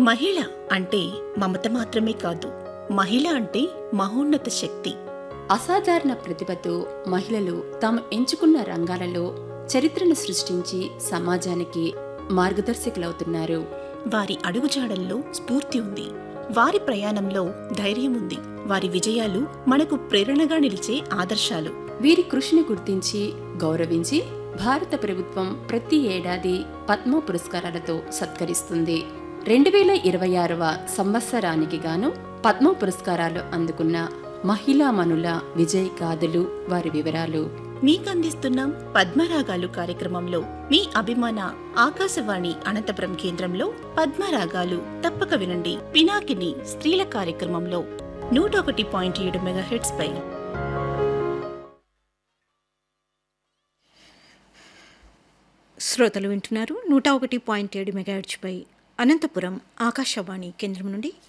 మహిళ అంటే మమత మాత్రమే కాదు మహిళ అంటే మహోన్నత శక్తి అసాధారణ ప్రతిభతో మహిళలు తాము ఎంచుకున్న రంగాలలో చరిత్రను సృష్టించి సమాజానికి మార్గదర్శకులవుతున్నారు వారి అడుగుజాడల్లో స్ఫూర్తి ఉంది వారి ప్రయాణంలో ధైర్యం ఉంది వారి విజయాలు మనకు ప్రేరణగా నిలిచే ఆదర్శాలు వీరి కృషిని గుర్తించి గౌరవించి భారత ప్రభుత్వం ప్రతి ఏడాది పద్మ పురస్కారాలతో సత్కరిస్తుంది రెండు వేల ఇరవై ఆరవ సంవత్సరానికి గాను పద్మ పురస్కారాలు అందుకున్న మహిళామణుల విజయ్ గాథలు వారి వివరాలు మీకందిస్తున్నాం పద్మరాగాలు కార్యక్రమంలో మీ అభిమాన ఆకాశవాణి అనంతపురం కేంద్రంలో పద్మరాగాలు తప్పక వినండి పినాకిని స్త్రీల కార్యక్రమంలో నూట ఒకటి పాయింట్ ఏడు మెగాహెట్స్ పై శ్రోతలు వింటున్నారు నూట ఒకటి పాయింట్ ఏడు మెగాహెర్ట్జ్పై అనంతపురం ఆకాశవాణి కేంద్రం నుండి